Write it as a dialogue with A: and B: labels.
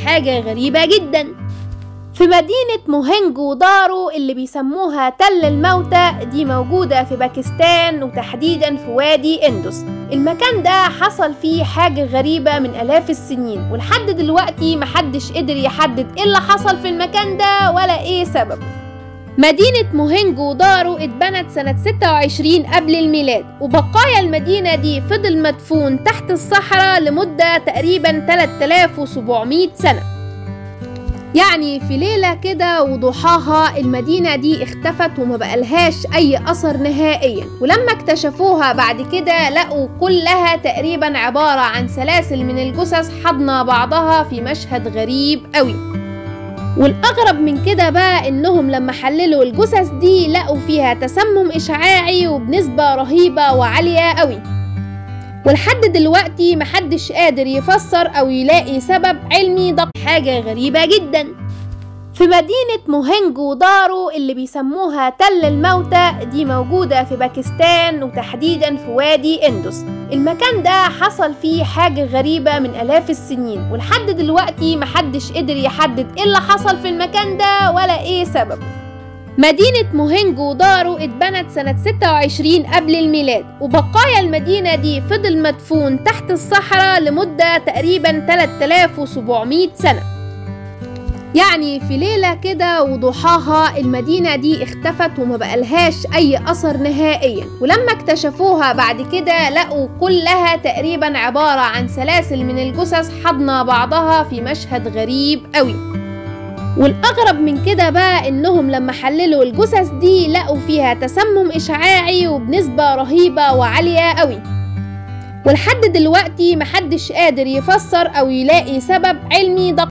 A: حاجة غريبة جدا في مدينة موهنجو دارو اللي بيسموها تل الموتى دي موجودة في باكستان وتحديدا في وادي اندوس المكان ده حصل فيه حاجة غريبة من آلاف السنين ولحد دلوقتي محدش قدر يحدد ايه اللي حصل في المكان ده ولا ايه سبب مدينة موهنجو دارو اتبنت سنة 26 قبل الميلاد وبقايا المدينة دي فضل مدفون تحت الصحراء لمدة تقريبا 3700 سنة يعني في ليلة كده وضحاها المدينة دي اختفت وما بقالهاش أي أثر نهائيا ولما اكتشفوها بعد كده لقوا كلها تقريبا عبارة عن سلاسل من الجثث حضن بعضها في مشهد غريب قوي والأغرب من كده بقى إنهم لما حللوا الجثث دي لقوا فيها تسمم إشعاعي وبنسبة رهيبة وعالية قوي ولحد دلوقتي محدش قادر يفسر أو يلاقي سبب علمي دقيق حاجة غريبة جدا في مدينة موهنجو دارو اللي بيسموها تل الموتى دي موجودة في باكستان وتحديدا في وادي اندوس المكان ده حصل فيه حاجة غريبة من آلاف السنين ولحد دلوقتي محدش قدر يحدد ايه اللي حصل في المكان ده ولا ايه سبب مدينة موهنجو دارو اتبنت سنة 26 قبل الميلاد وبقايا المدينة دي فضل مدفون تحت الصحراء لمدة تقريبا 3700 سنة يعني في ليلة كده وضحاها المدينة دي اختفت وما بقالهاش أي أثر نهائيا ولما اكتشفوها بعد كده لقوا كلها تقريبا عبارة عن سلاسل من الجثث حضن بعضها في مشهد غريب قوي والأغرب من كده بقى إنهم لما حللوا الجثث دي لقوا فيها تسمم إشعاعي وبنسبة رهيبة وعالية قوي ولحد دلوقتي محدش قادر يفسر أو يلاقي سبب علمي دقيق